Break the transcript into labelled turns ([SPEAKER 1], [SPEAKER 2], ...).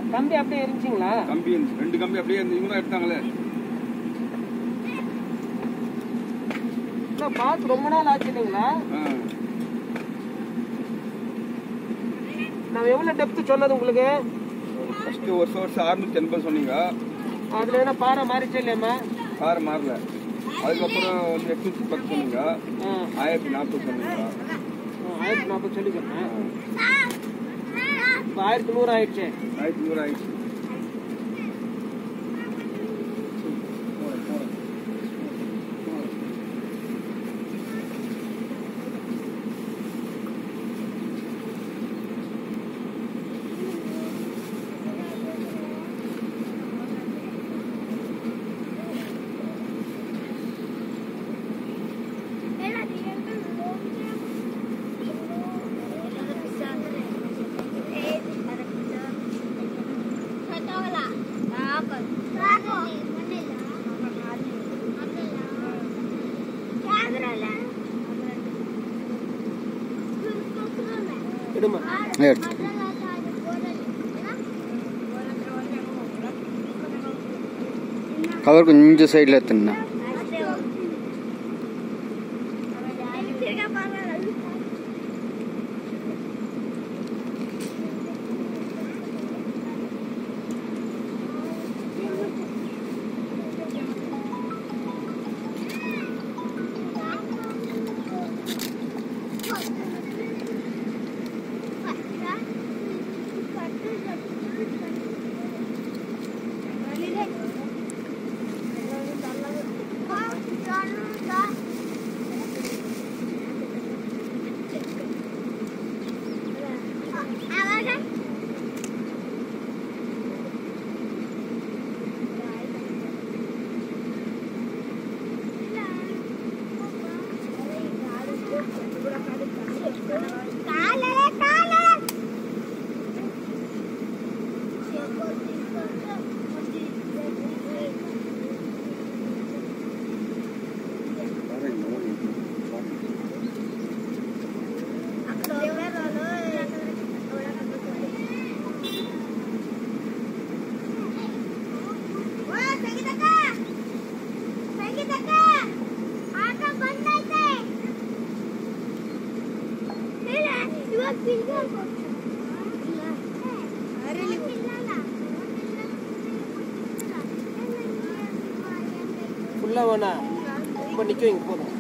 [SPEAKER 1] கம்பி அப்படியே இருந்துச்சுங்களா
[SPEAKER 2] கம்பி இருந்துச்சு. ரெண்டு கம்பி அப்படியே இருந்து இவங்க தான் எடுத்தாங்களே
[SPEAKER 1] இல்லை பார்த்து ரொம்ப நாள் ஆச்சு இல்லைங்களா
[SPEAKER 2] ஆ.
[SPEAKER 1] நான் எவ்வளோ டெப்த்து சொன்னது உங்களுக்கு
[SPEAKER 2] ஃபர்ஸ்ட் ஒரு சோர்ஸ் அறுநூத்தி எண்பது சொன்னீங்க
[SPEAKER 1] அதில் என்ன பாறை மாறிச்சு இல்லையாம்மா
[SPEAKER 2] கார் மாறல அதுக்கப்புறம் வந்து எட்நூத்தி பத்து சொன்னீங்க
[SPEAKER 1] ஆ
[SPEAKER 2] ஆயிரத்தி நாற்பது சொன்னீங்க
[SPEAKER 1] ஆ, ஆயிரத்தி நாற்பது சொல்லிக்கிறேன் இப்போ ஆயிரத்தி நூறு ஆயிடுச்சு
[SPEAKER 2] ஆயிரத்தி நூறு ஆயிடுச்சு
[SPEAKER 1] விடுமா
[SPEAKER 3] எடுத்து கவர் கொஞ்சம் சைடில் எடுத்துண்ணா
[SPEAKER 1] ஃபுல்லாக வேணா இப்போ நிற்க வைங்க போதும்